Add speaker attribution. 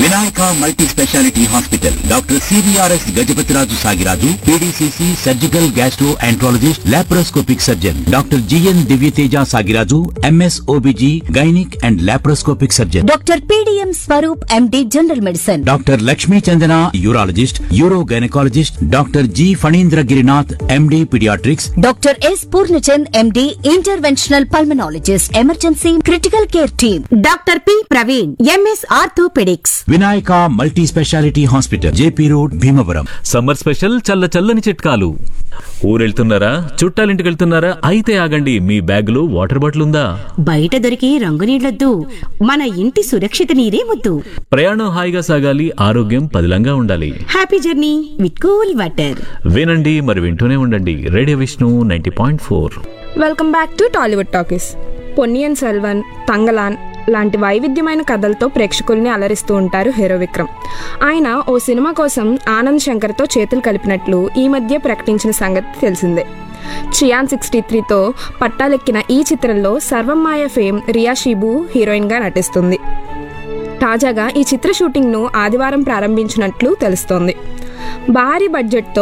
Speaker 1: Vinayaka multi speciality hospital doctor CVRS Gajapathiraju Sagiraju PDCC surgical gastroenterologist laparoscopic surgeon doctor GN Divyateja Sagiraju MS OBG gynaec and laparoscopic surgeon
Speaker 2: doctor PDM Swaroop MD general medicine
Speaker 1: doctor Lakshmi Chandana urologist uro gynaecologist doctor G Phanindra Girinath MD paediatrics
Speaker 2: doctor S Purnachand MD interventional pulmonologist emergency critical care team doctor P Praveen MS orthopaedics
Speaker 1: Vinayaka multi speciality hospital JP road Bhimavaram
Speaker 3: summer special చల్ల చల్లని చిట్కాలు ఊరెళ్తున్నారా చుట్టాలింటికి వెళ్తున్నారా అయితే ఆగండి మీ బ్యాగులో water bottle ఉందా
Speaker 4: బయట దొరికే రంగు నీళ్లొద్దు మన ఇంటి సురక్షిత నీరే ముద్దు
Speaker 3: ప్రయాణం హాయిగా సాగాలి ఆరోగ్యం పదిలంగా ఉండాలి
Speaker 4: happy journey with cool water
Speaker 3: వినండి మరి వింటూనే ఉండండి radio Vishnu ninety point four
Speaker 5: welcome back to Tollywood talkies Ponniyin Selvan Thangalaan లాంటి వైవిధ్యమైన కథలతో ప్రేక్షకుల్ని అలరిస్తూ ఉంటారు హీరో విక్రమ్ ఆయన ఓ సినిమా కోసం ఆనంద్ శంకర్తో చేతులు కలిపినట్లు ఈ మధ్య ప్రకటించిన సంగతి తెలిసిందే చియాన్ సిక్స్టీ త్రీతో పట్టాలెక్కిన ఈ చిత్రంలో సర్వమాయ ఫేమ్ రియా షీబు హీరోయిన్గా నటిస్తుంది తాజాగా ఈ చిత్ర షూటింగ్ను ఆదివారం ప్రారంభించినట్లు తెలుస్తోంది భారీ బడ్జెట్తో